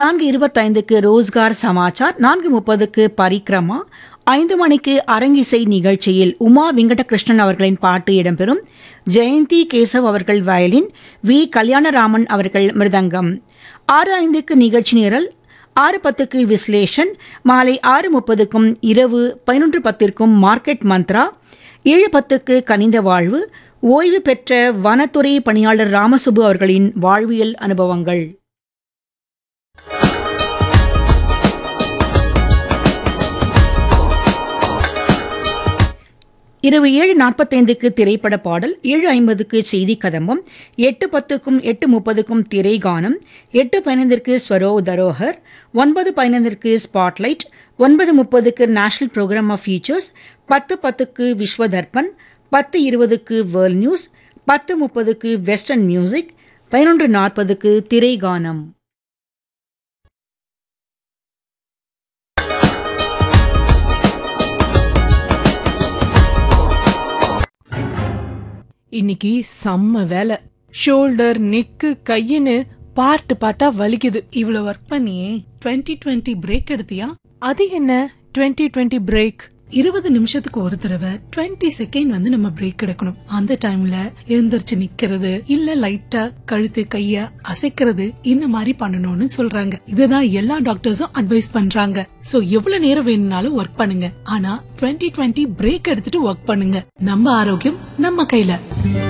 நான்கு இருபத்தைந்துக்கு ரோஸ்கார் சமாச்சார் நான்கு முப்பதுக்கு பரிக்ரமா ஐந்து மணிக்கு அரங்கிசை நிகழ்ச்சியில் உமா வெங்கடகிருஷ்ணன் அவர்களின் பாட்டு இடம்பெறும் ஜெயந்தி கேசவ் அவர்கள் வயலின் வி கல்யாணராமன் அவர்கள் மிருதங்கம் ஆறு ஐந்துக்கு நிகழ்ச்சி நிரல் ஆறு பத்துக்கு விஸ்லேஷன் மாலை ஆறு முப்பதுக்கும் இரவு பதினொன்று பத்திற்கும் மார்க்கெட் மந்த்ரா ஏழு பத்துக்கு கனிந்த வாழ்வு ஓய்வு பெற்ற வனத்துறை பணியாளர் ராமசுப்பு அவர்களின் வாழ்வியல் அனுபவங்கள் இரவு ஏழு நாற்பத்தைந்துக்கு திரைப்பட பாடல் ஏழு ஐம்பதுக்கு செய்தி கதம்பம் எட்டு பத்துக்கும் எட்டு முப்பதுக்கும் திரை கானம் எட்டு பதினைந்திற்கு ஸ்வரோ தரோஹர் ஒன்பது பதினைந்திற்கு ஸ்பாட்லைட் ஒன்பது முப்பதுக்கு நேஷனல் ப்ரோக்ராம் ஆஃப் ஃபீச்சர்ஸ் பத்து பத்துக்கு விஸ்வ தர்ப்பன் பத்து இருபதுக்கு வேர்ல்ட் நியூஸ் பத்து முப்பதுக்கு வெஸ்டர்ன் மியூசிக் பதினொன்று நாற்பதுக்கு திரை கானம் இன்னைக்கு செம்ம வேலை ஷோல்டர் நெக்கு கையின்னு பார்ட்டு பார்ட்டா வலிக்குது இவ்வளவு ஒர்க் பண்ணியே 2020 டுவெண்ட்டி பிரேக் எடுத்தியா அது என்ன 2020 டுவெண்ட்டி பிரேக் இருபது நிமிஷத்துக்கு ஒரு தடவை 20 செகண்ட் வந்து நம்ம பிரேக் எடுக்கணும் அந்த டைம்ல எழுந்திருச்சு நிக்கிறது இல்ல லைட்டா கழுத்து கைய அசைக்கிறது இந்த மாதிரி பண்ணணும்னு சொல்றாங்க இதுதான் எல்லா டாக்டர்ஸும் அட்வைஸ் பண்றாங்க சோ எவ்வளவு நேரம் வேணும்னாலும் ஒர்க் பண்ணுங்க ஆனா 2020 டுவெண்ட்டி பிரேக் எடுத்துட்டு ஒர்க் பண்ணுங்க நம்ம ஆரோக்கியம் நம்ம கையில